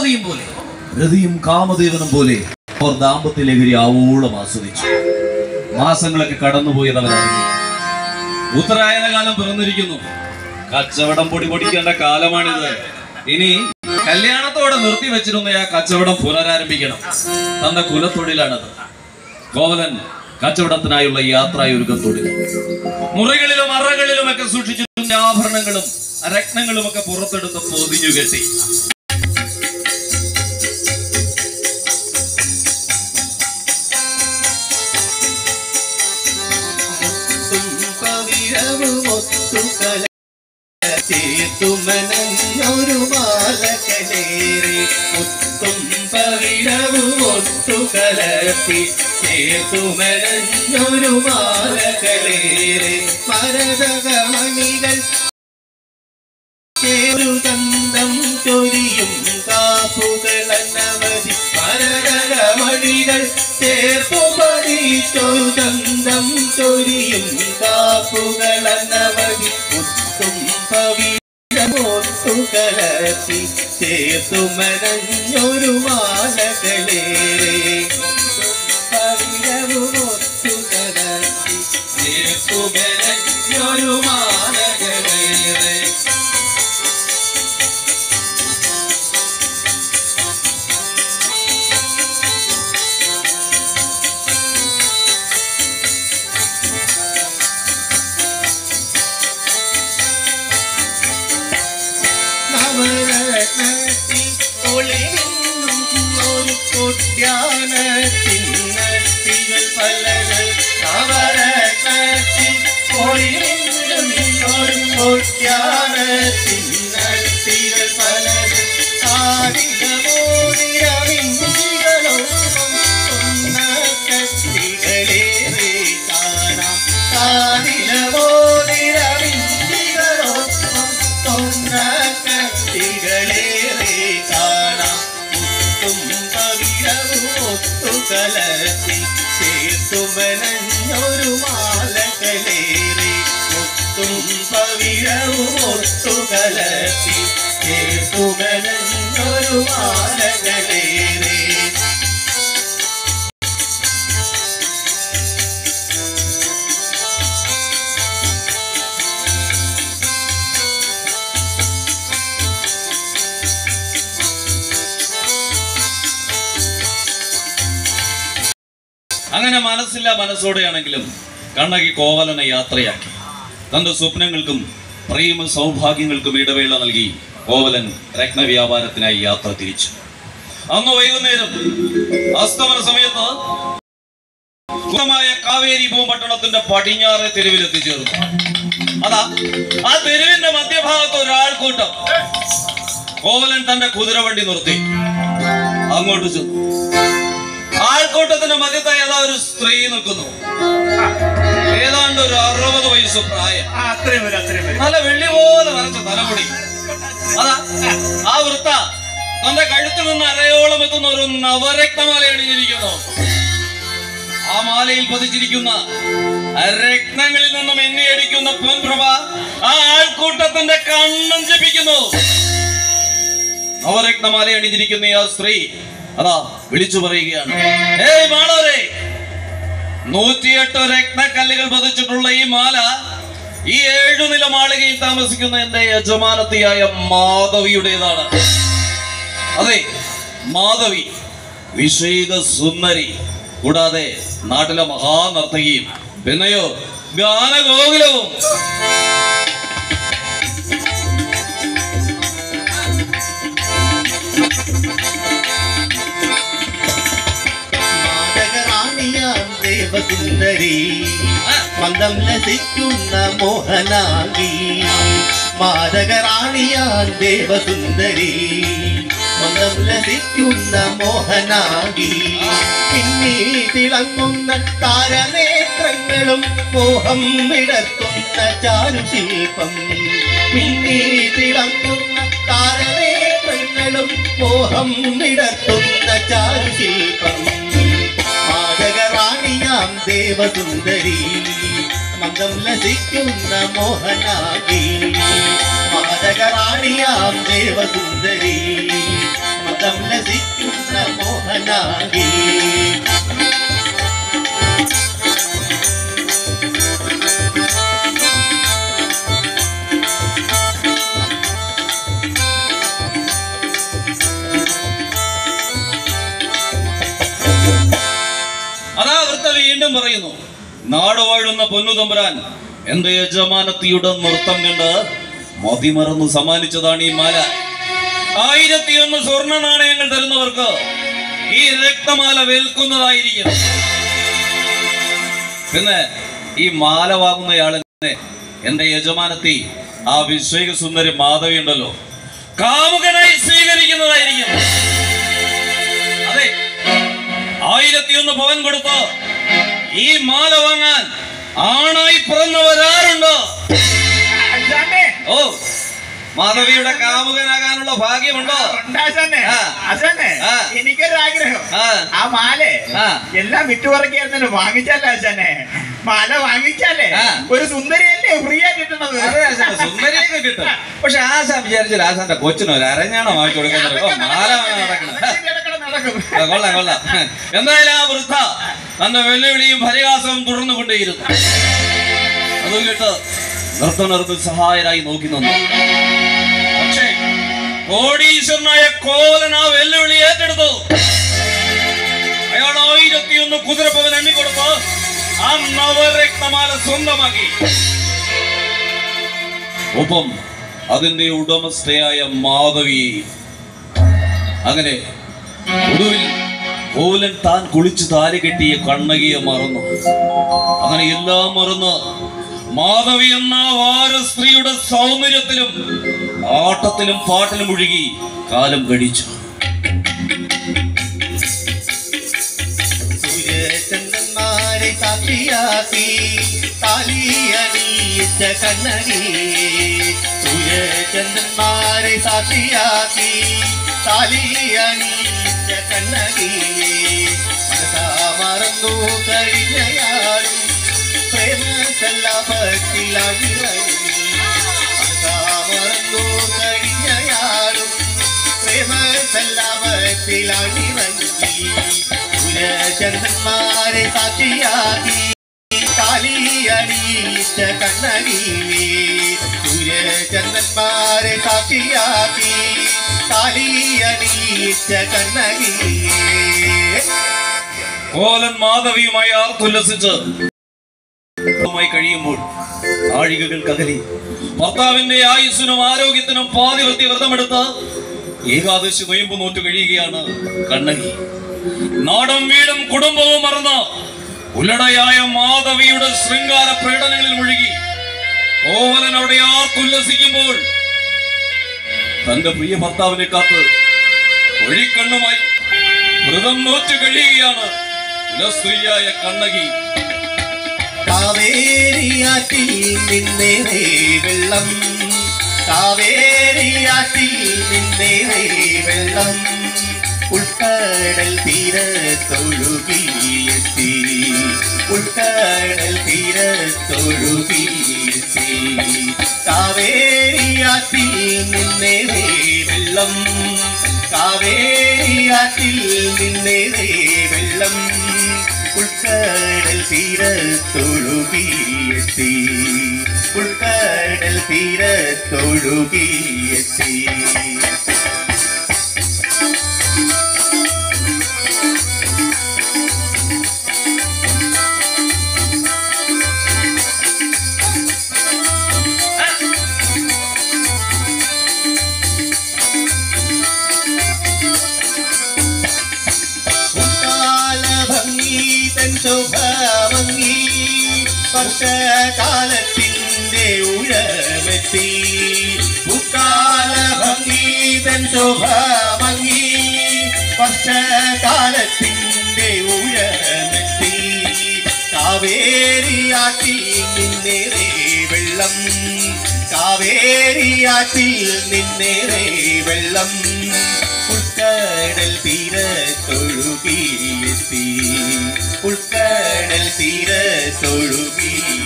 മാധവിയും പോലെ രതിയും കാമദേവനും പോലെ അവർ ദാമ്പത്യ ലഹരി ആവോളം ആസ്വദിച്ചു മാസങ്ങളൊക്കെ കടന്നുപോയത് അവരറിഞ്ഞു ഉത്തരായന കാലം പിറന്നിരിക്കുന്നു കച്ചവടം പൊടി പൊടിക്കേണ്ട കാലമാണിത് ഇനി കല്യാണത്തോടെ നിർത്തി വെച്ചിരുന്ന ആ കച്ചവടം പുനരാരംഭിക്കണം തന്റെ കുലത്തൊഴിലാണത് കോവലൻ കച്ചവടത്തിനായുള്ള യാത്രായൊരുക്കം തുടങ്ങി മുറികളിലും അറകളിലും ഒക്കെ സൂക്ഷിച്ചിരുന്ന ആഭരണങ്ങളും രത്നങ്ങളും ഒക്കെ പുറത്തെടുത്ത് പൊതിഞ്ഞു കെട്ടി ചേത്തുമനഞ്ഞൊരു മാലകലേറി മുത്തും പവിഴവുമൊത്തു കലർത്തി ചേത്തുമനഞ്ഞൊരു മാലകളേറി മരതകമണികൾ ചേരു ചന്തം ചൊരിയും കാപ്പുകളനവധി മരതകമണികൾ ചേർപ്പു പഠിച്ചൊരു ചന്തം ചൊരിയും കാപ്പുകളനവധി മുത്തും പവിഴമൊത്തു കലർത്തി ചേർത്തു മനഞ്ഞൊരു മാലകളേറെ പവിഴവുമൊത്തു കലർത്തി ചേർത്തു മനഞ്ഞൊരു മാലകളേറെ നവരത്നത്തിൽ ഒളിവിന്നും ഒരു കൊട്യാനത്തിൻ നട്ടികൾ പലകൾ നവരത്നത്തിൽ ഒളിവിന്നും ഒരു കൊട്യാനത്തിൻ നട്ടികൾ പലകൾ ആദിനമോദിരവിന്ദികളോളം ഒന്ന കത്തികളേറെ കാണാം ആദിനമോദിരവിന്ദികളോളം ഒന്ന കത്തികളേറെ കാണാം മുത്തും പവിഴവും ഒത്തു കലർത്തി ചേർത്തുമനഞ്ഞൊരു മാലകളേറെ മുത്തും പവിഴവും ഒത്തു കലർത്തി ചേർത്തുമനഞ്ഞൊരു മാലകളേറെ അങ്ങനെ മനസ്സില്ല മനസ്സോടെയാണെങ്കിലും കണ്ണകി കോവലനെ യാത്രയാക്കി തന്റെ സ്വപ്നങ്ങൾക്കും പ്രേമ സൗഭാഗ്യങ്ങൾക്കും ഇടവേള നൽകി കോവലൻ രത്നവ്യാപാരത്തിനായി യാത്ര തിരിച്ചു അന്ന് വൈകുന്നേരം അസ്തമന സമയത്ത് സുഖമായ കാവേരി പൂമ്പട്ടണത്തിന്റെ പടിഞ്ഞാറെ തെരുവിൽ എത്തിച്ചേർന്നു അതാ ആ തെരുവിന്റെ മധ്യഭാഗത്ത് ഒരാൾക്കൂട്ടം കോവലൻ തന്റെ കുതിരവണ്ടി നിർത്തി അങ്ങോട്ട് ചെന്നു ആൾക്കൂട്ടത്തിന്റെ മധ്യത്തായി അതാ ഒരു സ്ത്രീ നിൽക്കുന്നു ഏതാണ്ട് ഒരു അറുപത് വയസ്സ് പ്രായം ആ, അത്രയും വരും അത്രയും വരും നല്ല വെള്ളി പോലെ നരച്ച തലമുടി അതാ ആ വൃത്ത തന്റെ കഴുത്തിൽ നിന്ന് അരയോളം എത്തുന്ന ഒരു നവരക്തമാല അണിഞ്ഞിരിക്കുന്നു ആ മാലയിൽ പതിച്ചിരിക്കുന്ന രത്നങ്ങളിൽ നിന്നും എണ്ണിയടിക്കുന്ന പൊൻപ്രഭ ആ ആൾക്കൂട്ടത്തിന്റെ കണ്ണം ജപിക്കുന്നു നവരത്നമാല അണിഞ്ഞിരിക്കുന്ന ആ സ്ത്രീ അതാ വിളിച്ചു പറയുകയാണ് ഏയ് മാളവരെ നൂറ്റിയെട്ട് രത്നക്കല്ലുകൾ പതിച്ചിട്ടുള്ള ഈ മാല ഈ ഏഴു നില മാളികയിൽ താമസിക്കുന്ന എന്റെ യജമാനത്തിയായ മാധവിയുടേതാണ് അതെ മാധവി വിഷയിക സുന്ദരി കൂടാതെ നാട്ടിലെ മഹാനർത്തകിയും പിന്നെയോ ഗാനഗോകുലവും നാടകറാണിയാം ദേവസുന്ദരി മന്ദം ലസിക്കുന്ന മോഹനാംഗി മാതകറാണിയാൻ ദേവസുന്ദരി മന്ദം ലസിക്കുന്ന മോഹനാംഗി പിന്നീ തിളങ്ങുന്ന താരനേത്രങ്ങളും മോഹം വിടർത്തുന്ന ചാരുശില്പം പിന്നീ തിളങ്ങുന്ന താരനേത്രങ്ങളും മോഹം വിടർത്തുന്ന ചാരുശില്പം മാതകറാണിയാം ദേവസുന്ദരി മന്ദം ലസിക്കുന്ന മോഹനാഗി മാതകറാണിയാം ദേവസുന്ദരി മന്ദം വീണ്ടും പറയുന്നു നാട് വാഴുന്ന പൊന്നുതമ്പുരാൻ എന്റെ യജമാനത്തിയുടെ നൃത്തം കണ്ട് മതിമറന്ന് സമ്മാനിച്ചതാണ് ഈ മാല ആയിരത്തിയൊന്ന് സ്വർണ്ണ നാണയങ്ങൾ തരുന്നവർക്ക് ഈ രക്തമാല വേൽക്കുന്നതായിരിക്കും പിന്നെ ഈ മാല വാങ്ങുന്നയാളിനെ എന്റെ യജമാനത്തി ആ വിശ്വേക സുന്ദരി മാധവി ഉണ്ടല്ലോ കാമുകനായി സ്വീകരിക്കുന്നതായിരിക്കും അതെ ആയിരത്തിയൊന്ന് പവൻ കൊടുത്ത് ഈ മാല വാങ്ങാൻ ആണായി പിറന്നവരാരുണ്ടോ ആശാനെ ഓ മാധവിയുടെ കാമുകനാകാനുള്ള ഭാഗ്യമുണ്ടോ ഉണ്ടാശാനെ ആ. ആശാനെ ആ. എനിക്കൊരാഗ്രഹം ആ ആ മാലേ ആ. എല്ലാം വിട്ടുപറക്കായിരുന്നല്ലോ വാങ്ങിച്ചാലോ ആശാനെ മാല വാങ്ങിച്ചാലേ ആ. ഒരു സുന്ദരിയല്ലേ ഫ്രീ ആയി കിട്ടണത് അതെ ആശാനെ, സുന്ദരിയൊക്കെ കിട്ടും പക്ഷെ ആശാൻ വിചാരിച്ചില്ല ആശാന്റെ കൊച്ചിന് ഒരു അരഞ്ഞാണോ വാങ്ങിച്ചു കൊടുക്കുന്നത് ഓ മാല വാങ്ങാൻ നടക്കണം അതൊക്കെ നടക്കണം, നടക്കും ആ, കൊള്ളാം കൊള്ളാം എന്തായാലും ആ വൃദ്ധ തന്റെ വെല്ലുവിളിയും പരിഹാസവും തുടർന്നു കൊണ്ടേയിരുന്നു അതും കേട്ട് നൃത്തനർത്ത് സഹായരായി നോക്കി നിന്നു പക്ഷേ കോടീശ്വരനായ കോലൻ ആ വെല്ലുവിളി ഏറ്റെടുത്തു അയാൾ ആയിരത്തിയൊന്ന് കുതിരപ്പവൻ എണ്ണിക്കൊടുത്ത് ആ നവരക്തമാല സ്വന്തമാക്കി ഒപ്പം അതിന്റെ ഉടമസ്ഥയായ മാധവി അങ്ങനെ ഒടുവിൽ കോലൻ താൻ കുളിച്ചു താലി കെട്ടിയ കണ്ണകിയെ മറന്നു അങ്ങനെ എല്ലാം മറന്ന് മാധവി എന്ന വാര സ്ത്രീയുടെ സൗന്ദര്യത്തിലും ആട്ടത്തിലും പാട്ടിലും മുഴുകി കാലം കഴിച്ചു സൂര്യചന്ദ്രന്മാരെ സാക്ഷിയാക്കി താലിയണിയിച്ച കണ്ണകി സൂര്യചന്ദ്രന്മാരെ സാക്ഷിയാക്കി താലിയണിയിച്ച കണ്ണകി മനസാ മറന്നു കഴിഞ്ഞയാളും പ്രേമസല്ലാപത്തിലായിറങ്ങി മനസാ മറന്നു കഴിഞ്ഞയാളും പ്രേമസല്ലാപത്തിലായിറങ്ങി ചന്ദ്രന്മാരെ സാക്ഷിയാക്കി കാലിയണിയിച്ച കണ്ണകി സൂര്യചന്ദ്രന്മാരെ സാക്ഷിയാക്കി കാലിയണിയിച്ച കണ്ണകി കോലൻ മാധവിയുമായി ആർത്തുല്ലസിച്ച് മായി കഴിയുമ്പോൾ നാഴികകൾക്കകലി ഭർത്താവിന്റെ ആയുസ്സിനും ആരോഗ്യത്തിനും പാതിവൃത്തി വ്രതമെടുത്ത് ഏകാദശി നൊയമ്പ് നോറ്റു കഴിയുകയാണ് കണ്ണകി നാടും വീടും കുടുംബവും മറന്ന് ഉലടയായ മാധവിയുടെ ശൃംഗാര പ്രകടനങ്ങളിൽ മുഴുകി കോവലൻ അവിടെ ആർത്തുല്ലസിക്കുമ്പോൾ തന്റെ പ്രിയ ഭർത്താവിനെ കാത്ത് ഒഴിക്കണ്ണുമായി വ്രതം നോറ്റു കഴിയുകയാണ് കുലസ്ത്രീയായ കണ്ണകി കാവേരിയാറ്റിൽ നിന്നേറെ വെള്ളം കാവേരിയാറ്റിൽ നിന്നേറെ വെള്ളം ഉൾക്കടൽ തീരത്തൊഴുകിയെത്തി ഉൾക്കടൽ തീരത്തൊഴുകിയെത്തി കാവേരിയാറ്റിൽ നിന്നേറെ വെള്ളം കാവേരിയാറ്റിൽ നിന്നേറെ വെള്ളം ഉൾക്കടൽ തീരത്തൊഴുകിയെത്തി ഉൾക്കടൽ തീരത്തൊഴുകിയെത്തി കാലഭംഗി തൻ ശോഭമങ്ങി വർഷകാലത്തിൻ്റെ ഉഴമെത്തി കാലഭംഗി തൻ ശോഭമങ്ങി വർഷകാലത്തിൻ്റെ ഉഴമെത്തി കാവേരിയാറ്റിൽ നിന്നേറെ വെള്ളം കാവേരിയാറ്റിൽ നിന്നേറെ വെള്ളം ഉൾക്കടൽ തീരത്തൊഴുകിയെത്തി ഉൾക്കടൽ തീരത്തൊഴുകിയെത്തി